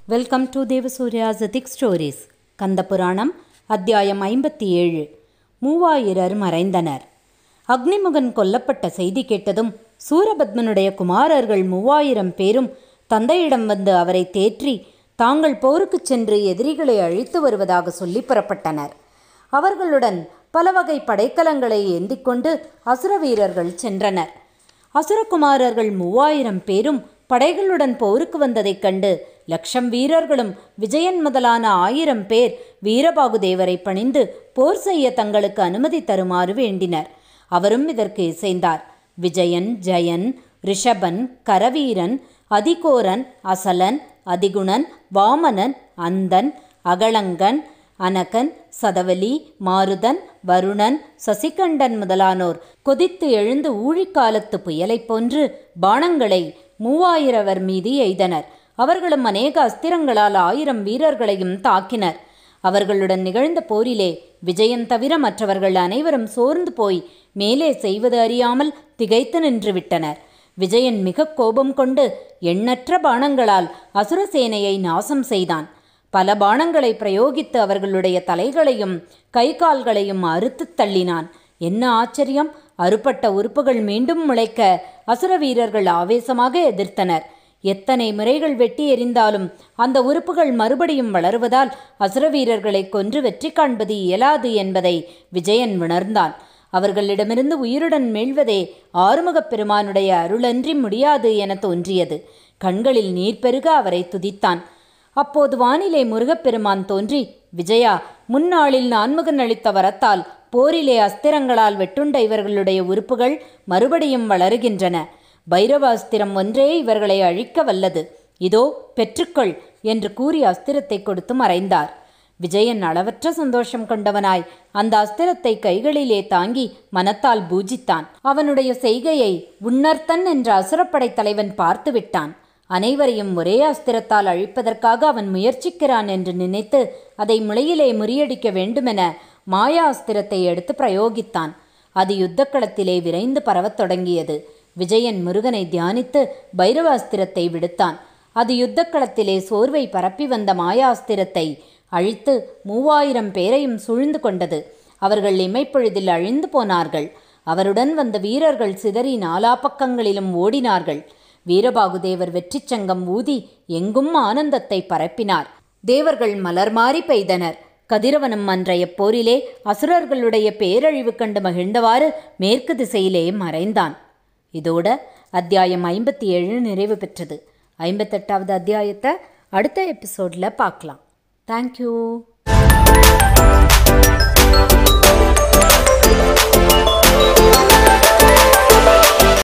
welcome to தேவசூர்யாசதிக் stories Kandapuranam அத்தியாயம் ஐம்பத்தி ஏழு மூவாயிரர் மறைந்தனர் அக்னிமுகன் கொல்லப்பட்ட செய்தி கேட்டதும் சூரபத்மனுடைய குமாரர்கள் மூவாயிரம் பேரும் தந்தையிடம் வந்து அவரை தேற்றி தாங்கள் போருக்குச் சென்று எதிரிகளை அழித்து வருவதாக சொல்லி புறப்பட்டனர் அவர்களுடன் பல வகை படைக்கலங்களை ஏந்திக்கொண்டு அசுர வீரர்கள் சென்றனர் அசுரகுமாரர்கள் மூவாயிரம் பேரும் படைகளுடன் போருக்கு வந்ததைக் கண்டு லட்சம் வீரர்களும் விஜயன் முதலான ஆயிரம் பேர் வீரபாகுதேவரை பணிந்து போர் செய்ய தங்களுக்கு அனுமதி தருமாறு வேண்டினர் அவரும் இதற்கு இசைந்தார் விஜயன் ஜெயன் ரிஷபன் கரவீரன் அதிகோரன் அசலன் அதிகுணன் வாமனன் அந்தன் அகளங்கன் அனகன் சதவலி மாருதன் வருணன் சசிகண்டன் முதலானோர் கொதித்து எழுந்து ஊழிக்காலத்து புயலைப் போன்று பாணங்களை மூவாயிரவர் மீது எய்தனர் அவர்களும் அநேக அஸ்திரங்களால் ஆயிரம் வீரர்களையும் தாக்கினர் அவர்களுடன் நிகழ்ந்த போரிலே விஜயன் தவிர மற்றவர்கள் அனைவரும் சோர்ந்து போய் மேலே செய்வது அறியாமல் திகைத்து நின்று விட்டனர் விஜயன் மிக கோபம் கொண்டு எண்ணற்ற பாணங்களால் அசுரசேனையை நாசம் செய்தான் பல பாணங்களை பிரயோகித்து அவர்களுடைய தலைகளையும் கை கால்களையும் அறுத்து தள்ளினான் என்ன ஆச்சரியம் அறுபட்ட உறுப்புகள் மீண்டும் முளைக்க அசுர வீரர்கள் ஆவேசமாக எதிர்த்தனர் எத்தனை முறைகள் வெட்டி எறிந்தாலும் அந்த உறுப்புகள் மறுபடியும் வளருவதால் அசுர வீரர்களை கொன்று வெற்றி காண்பது இயலாது என்பதை விஜயன் உணர்ந்தான் அவர்களிடமிருந்து உயிருடன் மீள்வதே ஆறுமுகப் பெருமானுடைய அருளன்றி முடியாது என தோன்றியது கண்களில் நீர் பெருக அவரை துதித்தான் அப்போது வானிலே முருகப்பெருமான் தோன்றி விஜயா முன்னாளில் நான்முகன் அளித்த வரத்தால் போரிலே அஸ்திரங்களால் வெட்டுண்ட இவர்களுடைய உறுப்புகள் மறுபடியும் வளருகின்றன பைரவ அஸ்திரம் ஒன்றே இவர்களை அழிக்க வல்லது இதோ பெற்றுக்கொள் என்று கூறி அஸ்திரத்தை கொடுத்து மறைந்தார் விஜயன் அளவற்ற சந்தோஷம் கொண்டவனாய் அந்த அஸ்திரத்தை கைகளிலே தாங்கி மனத்தால் பூஜித்தான் அவனுடைய செய்கையை உன்னர்த்தன் என்ற அசுரப்படை தலைவன் பார்த்து விட்டான் அனைவரையும் ஒரே அஸ்திரத்தால் அழிப்பதற்காக அவன் முயற்சிக்கிறான் என்று நினைத்து அதை முளையிலே முறியடிக்க வேண்டுமென மாயா அஸ்திரத்தை எடுத்து பிரயோகித்தான் அது யுத்தக்களத்திலே விரைந்து பரவத் தொடங்கியது விஜயன் முருகனை தியானித்து பைரவ அஸ்திரத்தை விடுத்தான் அது யுத்தக்களத்திலே சோர்வை பரப்பி வந்த மாயாஸ்திரத்தை அழித்து மூவாயிரம் பேரையும் சூழ்ந்து கொண்டது அவர்கள் இமைப்பொழுதில் அழிந்து போனார்கள் அவருடன் வந்த வீரர்கள் சிதறி நாலா பக்கங்களிலும் ஓடினார்கள் வீரபாகுதேவர் வெற்றிச் சங்கம் ஊதி எங்கும் ஆனந்தத்தை பரப்பினார் தேவர்கள் மலர் மாறி பெய்தனர் கதிரவனும் அன்றைய போரிலே அசுரர்களுடைய பேரழிவு கண்டு மகிழ்ந்தவாறு மேற்கு திசையிலே மறைந்தான் இதோட அத்தியாயம் ஐம்பத்தி ஏழு நிறைவு பெற்றது ஐம்பத்தெட்டாவது அத்தியாயத்தை அடுத்த எபிசோடில் பார்க்கலாம் தேங்க்யூ